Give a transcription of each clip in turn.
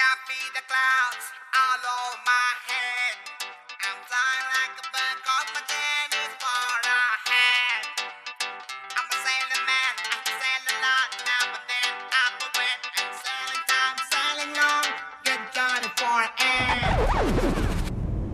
I feel the clouds all over my head. I'm flying like a bird, cause my journey is far ahead. I'm a sailing man, I sail a lot now and then. I'm a wet and sailing time, sailing long. Get Johnny for an end.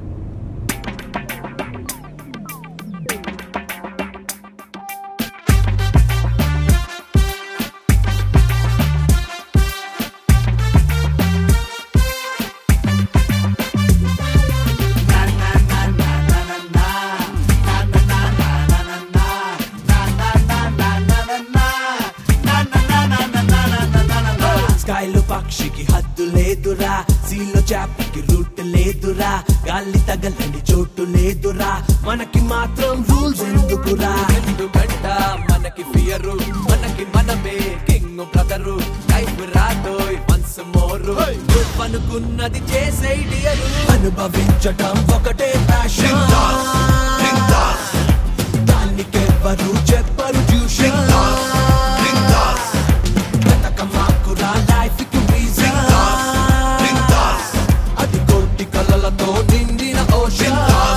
స్కైలో పక్షికి హద్దు లేదురా సీలో చాపకి route లేదురా గాలి తగలని చోటు లేదురా మనకి మాత్రం rules ఎందుకురా ఎందుకంట మనకి ఫియరు మనకి మనమే కింగ్ బ్రదరు లైఫ్ రాదోయ్ వన్స్ మోరు అనుకున్నది చేసే డియరు అనుభవించటం ఒకటే ప్యాషన్ దానికెవ్వరు చెప్పరు ట్యూషన్ మాకురా లైఫ్ కి reason. అది కోటి కలలతో నిండిన ocean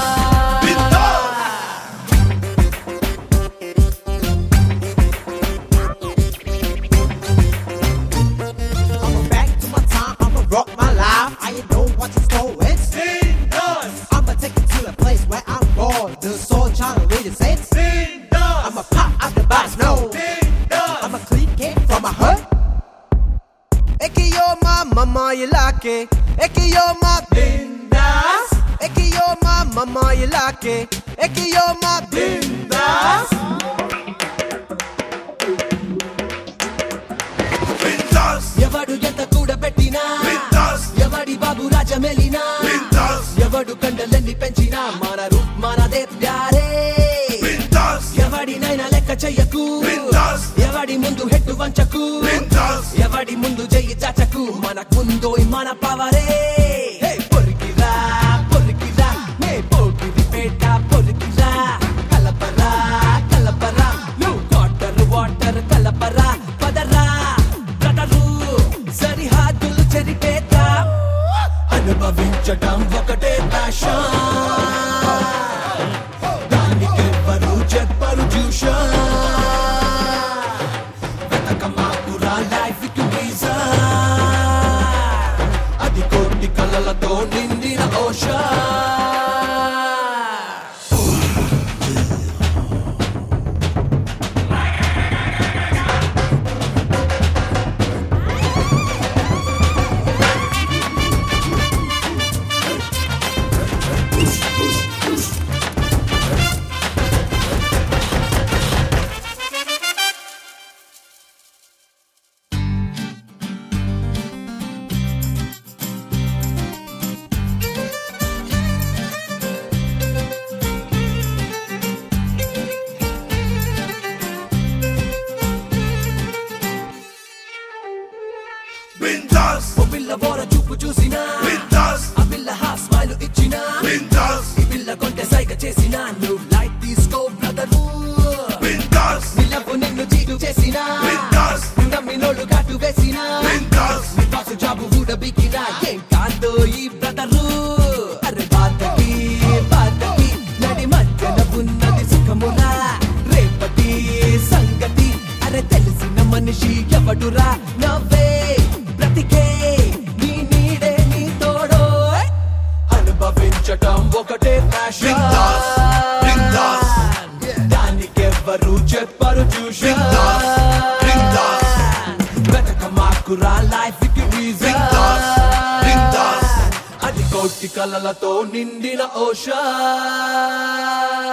I'ma back to my time, I'ma rock my life. I ain't know what to score, it's I'ma take it to a place where I'm born. The soul child of really sense. I'ma pop out the box, no. I'm a clean cake from my hood. Eki yo my mama, you like it. Eki yo my bindas. Eki yo my mama, you like it. Eki yo my bindas. ఎవడు ఎంత కూడబెట్టినా ఎవడి బాబు రాజమెలినా ఎవడు కండలన్నీ పెంచినా మన రూప్ మనదే ప్యారే ఎవడినైనా లెక్క చెయ్యకు ఎవడి ముందు హెట్టు వంచకు ఎవడి ముందు చెయ్యి చాచకు మనకు ముందు మన పవరే హే, పొరికిరా పొరికిరా నే పోకిరి పేట పొరికిరా కలపరా కలపరా నువ్వు వాటర్ వాటర్ కలపరా పదరా బ్రదరు సరిహద్దులు చెరిపేద్దా అనుభవించటం ఒకటే ప్యాషన్ దానికెవ్వరు చెప్పరు ట్యూషన్ వెతకమాకురా లైఫ్ కి reason. అది కోటి కలలతో నిండిన ఓషన్ ఓ పిల్ల బోర చూపు చూసినా ఆ పిల్ల హా స్మైల్ ఇచ్చినా ఈ పిల్ల కొంటే సైగ చేసినా నువ్వు లైట్ తీసుకో బ్రదరు నిలపు నిన్ను చీటు చేసినా నమ్మినోళ్ళు కాటు వేసినా నీ బాసు జాబు కూడా బికినా ఏం కాదో ఈ బ్రదరు అరే బాధకి బాధకి నడి మధ్యన ఉన్నది సుఖమురా రేపటి సంగతి అరే తెలిసిన మనిషి ఎవడురా నవ్వే బ్రతికే నీ నీడే నీ తోడో అనుభవించటం ఒకటే ప్యాషన్ దానికెవ్వరు చెప్పరు ట్యూషన్ వెతక మాకురా లైఫ్ కి reason. అది కోటి కలలతో నిండిన ఓషన్